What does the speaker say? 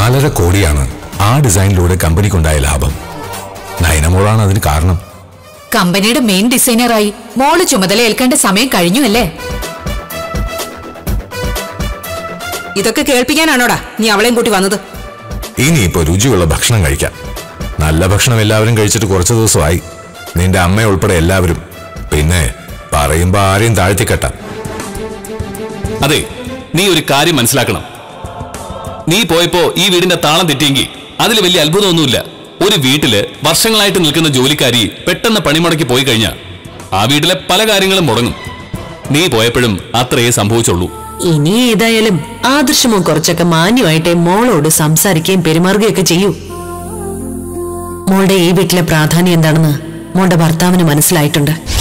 നാലര കോടിയാണ് ആ ഡിസൈനിലൂടെ കമ്പനിക്കുണ്ടായ ലാഭം നയനമോളാണ് അതിന് കാരണം കമ്പനിയുടെ മെയിൻ ഡിസൈനറായി മോള് ചുമതല ഏൽക്കേണ്ട സമയം കഴിഞ്ഞു അല്ലേ ഇതൊക്കെ കേൾപ്പിക്കാനാണോടാ നീ അവളെയും കൂട്ടി വന്നത് ഇനിയിപ്പോ രുചിയുള്ള ഭക്ഷണം കഴിക്കാം നല്ല ഭക്ഷണം എല്ലാവരും കഴിച്ചിട്ട് കുറച്ച് ദിവസമായി നിന്റെ അമ്മ ഉൾപ്പെടെ എല്ലാവരും പിന്നെ പറയുമ്പോ ആരെയും താഴ്ത്തിക്കെട്ടാം അതെ നീ ഒരു കാര്യം മനസ്സിലാക്കണം നീ പോയപ്പോ ഈ വീടിന്റെ താളം തെറ്റിയെങ്കിൽ അതിൽ വലിയ അത്ഭുതമൊന്നുമില്ല ഒരു വീട്ടില് വർഷങ്ങളായിട്ട് നിൽക്കുന്ന ജോലിക്കാരി പെട്ടെന്ന് പണിമുടക്കി പോയി കഴിഞ്ഞാൽ ആ വീട്ടിലെ പല കാര്യങ്ങളും മുടങ്ങും നീ പോയപ്പോഴും അത്രയേ സംഭവിച്ചുള്ളൂ ഇനി ഏതായാലും ആദർശമോ കുറച്ചൊക്കെ മാന്യമായിട്ടേ മോളോട് സംസാരിക്കുകയും പെരുമാറുകയൊക്കെ ചെയ്യൂ മോളുടെ ഈ വീട്ടിലെ പ്രാധാന്യം എന്താണെന്ന് മോളുടെ ഭർത്താവിന് മനസ്സിലായിട്ടുണ്ട്